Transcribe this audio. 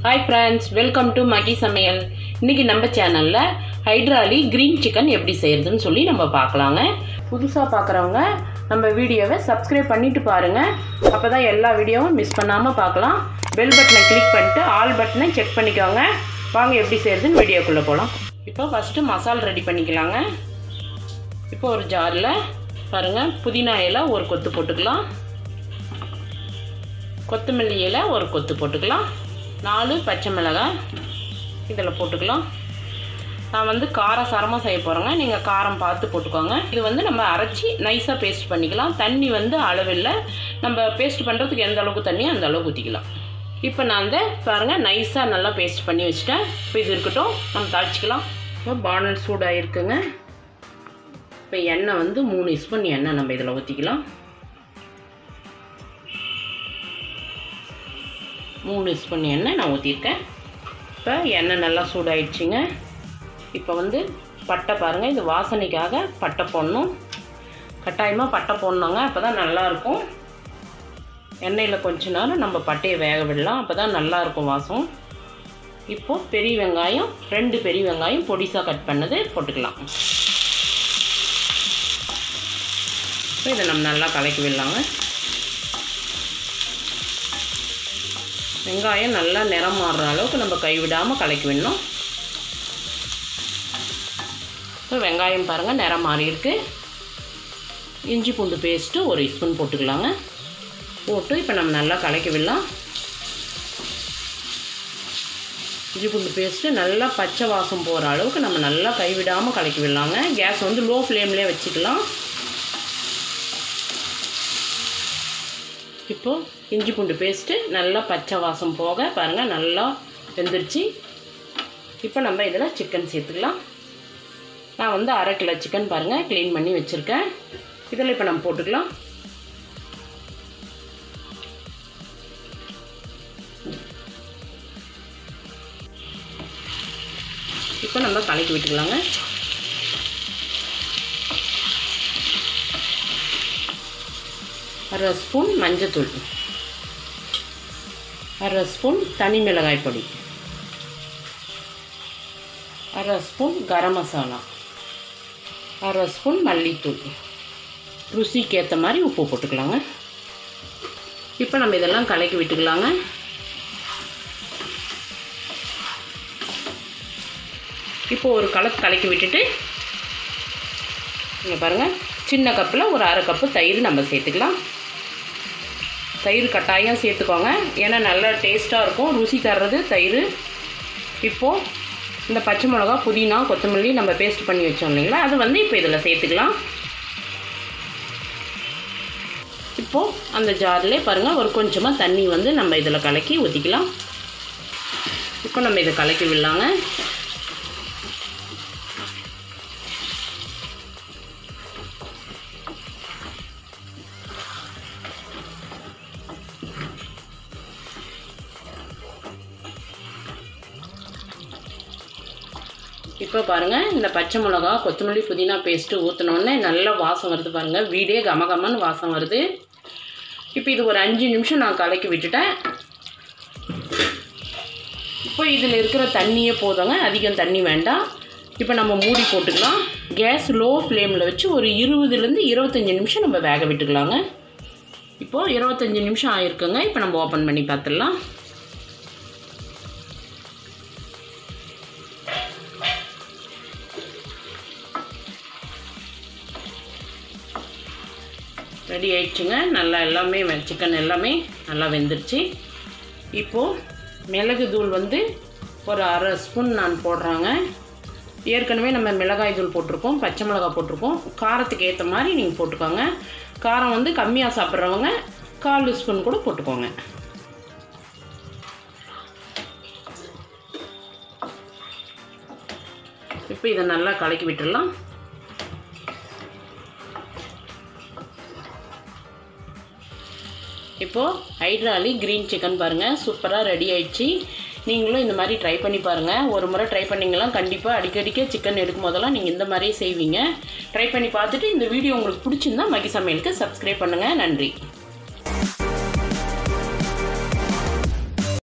hi friends welcome to Magi சமையல் இன்னைக்கு நம்ம சேனலில் ஹைட்ராலி க்ரீன் சிக்கன் எப்படி செய்யறதுன்னு சொல்லி நம்ம பார்க்கலாங்க புதுசாக பார்க்குறவங்க நம்ம வீடியோவை சப்ஸ்கிரைப் பண்ணிட்டு பாருங்கள் அப்போ தான் எல்லா வீடியோவும் மிஸ் பண்ணாமல் பார்க்கலாம் பெல் பட்டனை கிளிக் பண்ணிட்டு ஆல் பட்டனை செக் பண்ணிக்கோங்க வாங்க எப்படி செய்யறதுன்னு வீடியோக்குள்ளே போகலாம் இப்போ ஃபஸ்ட்டு மசால் ரெடி பண்ணிக்கலாங்க இப்போ ஒரு ஜாரில் பாருங்கள் புதினா இலை ஒரு கொத்து போட்டுக்கலாம் கொத்தமல்லி இலை ஒரு கொத்து போட்டுக்கலாம் நாலு பச்சை மிளகாய் இதில் போட்டுக்கலாம் நான் வந்து காரம் சாரமாக செய்ய போகிறேங்க நீங்கள் காரம் பார்த்து போட்டுக்கோங்க இது வந்து நம்ம அரைச்சி நைஸாக பேஸ்ட் பண்ணிக்கலாம் தண்ணி வந்து அளவில்லை நம்ம பேஸ்ட் பண்ணுறதுக்கு எந்த அளவுக்கு தண்ணியோ அந்த அளவுக்கு ஊற்றிக்கலாம் இப்போ நான் வந்து பாருங்கள் நைஸாக நல்லா பேஸ்ட் பண்ணி வச்சுட்டேன் இப்போ இது இருக்கட்டும் நம்ம தாளிச்சிக்கலாம் இப்போ பானல் சூடாகிருக்குங்க இப்போ எண்ணெய் வந்து மூணு ஸ்பூன் எண்ணெய் நம்ம இதில் ஊற்றிக்கலாம் மூணு ஸ்பூன் எண்ணெய் நான் ஊற்றிருக்கேன் இப்போ எண்ணெய் நல்லா சூடாயிடுச்சுங்க இப்போ வந்து பட்டை பாருங்கள் இது வாசனைக்காக பட்டை போடணும் கட்டாயமாக பட்டை போடணுங்க அப்போ தான் நல்லாயிருக்கும் எண்ணெயில் கொஞ்ச நேரம் நம்ம பட்டையை வேக விடலாம் அப்போ தான் நல்லாயிருக்கும் வாசம் இப்போது பெரிய வெங்காயம் ரெண்டு பெரிய வெங்காயம் பொடிசாக கட் பண்ணது போட்டுக்கலாம் இப்போ இதை நம்ம நல்லா கலக்கி விடலாங்க வெங்காயம் நல்லா நிறம் மாறுற அளவுக்கு நம்ம கைவிடாமல் கலக்கி விடணும் இப்போ வெங்காயம் பாருங்கள் நிறம் மாறி இருக்கு இஞ்சி பூண்டு பேஸ்ட்டு ஒரு ஸ்பூன் போட்டுக்கலாங்க போட்டு இப்போ நம்ம நல்லா கலக்கி விடலாம் இஞ்சி பூண்டு பேஸ்ட்டு நல்லா பச்சை வாசம் போகிற அளவுக்கு நம்ம நல்லா கைவிடாமல் கலக்கி விடலாங்க கேஸ் வந்து லோ ஃப்ளேம்லேயே வச்சுக்கலாம் இப்போது இஞ்சி பூண்டு பேஸ்ட்டு நல்லா பச்சை வாசம் போக பாருங்கள் நல்லா வெந்துருச்சு இப்போ நம்ம இதில் சிக்கன் சேர்த்துக்கலாம் நான் வந்து அரை கிலோ சிக்கன் பாருங்கள் க்ளீன் பண்ணி வச்சுருக்கேன் இதில் இப்போ நம்ம போட்டுக்கலாம் இப்போ நம்ம கலக்கி விட்டுக்கலாங்க அரை ஸ்பூன் மஞ்சத்தூள் அரை ஸ்பூன் தனி மிளகாய் பொடி அரை ஸ்பூன் கரம் மசாலா அரை ஸ்பூன் மல்லித்தூள் ருசிக்கு ஏற்ற மாதிரி உப்பு போட்டுக்கலாங்க இப்போ நம்ம இதெல்லாம் கலக்கி விட்டுக்கலாங்க இப்போ ஒரு கலக்கு கலக்கி விட்டுட்டு இங்கே பாருங்கள் சின்ன கப்பில் ஒரு அரை கப்பு தயிர் நம்ம சேர்த்துக்கலாம் தயிர் கட்டாயம் சேர்த்துக்கோங்க ஏன்னா நல்லா டேஸ்ட்டாக இருக்கும் ருசி தர்றது தயிர் இப்போது இந்த பச்சை மிளகா புதினா கொத்தமல்லி நம்ம பேஸ்ட் பண்ணி வச்சோம் இல்லைங்களா அது வந்து இப்போ இதில் சேர்த்துக்கலாம் இப்போது அந்த ஜார்லேயே பாருங்கள் ஒரு கொஞ்சமாக தண்ணி வந்து நம்ம இதில் கலக்கி ஊற்றிக்கலாம் இப்போ நம்ம இதை கலக்கி விடலாங்க இப்போ பாருங்கள் இந்த பச்சை மிளகா கொத்தமல்லி புதினா பேஸ்ட்டு ஊற்றினோடனே நல்ல வாசம் வருது பாருங்கள் வீடே கமகமன்னு வாசம் வருது இப்போ இது ஒரு அஞ்சு நிமிஷம் நான் கலக்கி விட்டுட்டேன் இப்போ இதில் இருக்கிற தண்ணியே போதுங்க அதிகம் தண்ணி வேண்டாம் இப்போ நம்ம மூடி போட்டுக்கலாம் கேஸ் லோ ஃப்ளேமில் வச்சு ஒரு இருபதுலேருந்து இருபத்தஞ்சி நிமிஷம் நம்ம வேக விட்டுக்கலாங்க இப்போது இருபத்தஞ்சி நிமிஷம் ஆயிருக்குங்க இப்போ நம்ம ஓப்பன் பண்ணி பார்த்துடலாம் ரெடி ஆயிடுச்சுங்க நல்லா எல்லாமே சிக்கன் எல்லாமே நல்லா வெந்துருச்சு இப்போது மிளகு தூள் வந்து ஒரு அரை ஸ்பூன் நான் போடுறாங்க ஏற்கனவே நம்ம மிளகாய் தூள் போட்டிருக்கோம் பச்சை மிளகாய் போட்டிருக்கோம் காரத்துக்கு ஏற்ற மாதிரி நீங்கள் போட்டுக்கோங்க காரம் வந்து கம்மியாக சாப்பிட்றவங்க கால் ஸ்பூன் கூட போட்டுக்கோங்க இப்போ இதை நல்லா கலக்கி விட்டுடலாம் இப்போது ஹைட்ராலி க்ரீன் சிக்கன் பாருங்கள் சூப்பராக ரெடி ஆயிடுச்சு நீங்களும் இந்த மாதிரி ட்ரை பண்ணி பாருங்கள் ஒரு முறை ட்ரை பண்ணிங்கன்னா கண்டிப்பாக அடிக்கடிக்க சிக்கன் எடுக்கும் போதெல்லாம் நீங்கள் இந்த மாதிரியே செய்வீங்க ட்ரை பண்ணி பார்த்துட்டு இந்த வீடியோ உங்களுக்கு பிடிச்சிருந்தா மகி சமையலுக்கு சப்ஸ்கிரைப் பண்ணுங்கள் நன்றி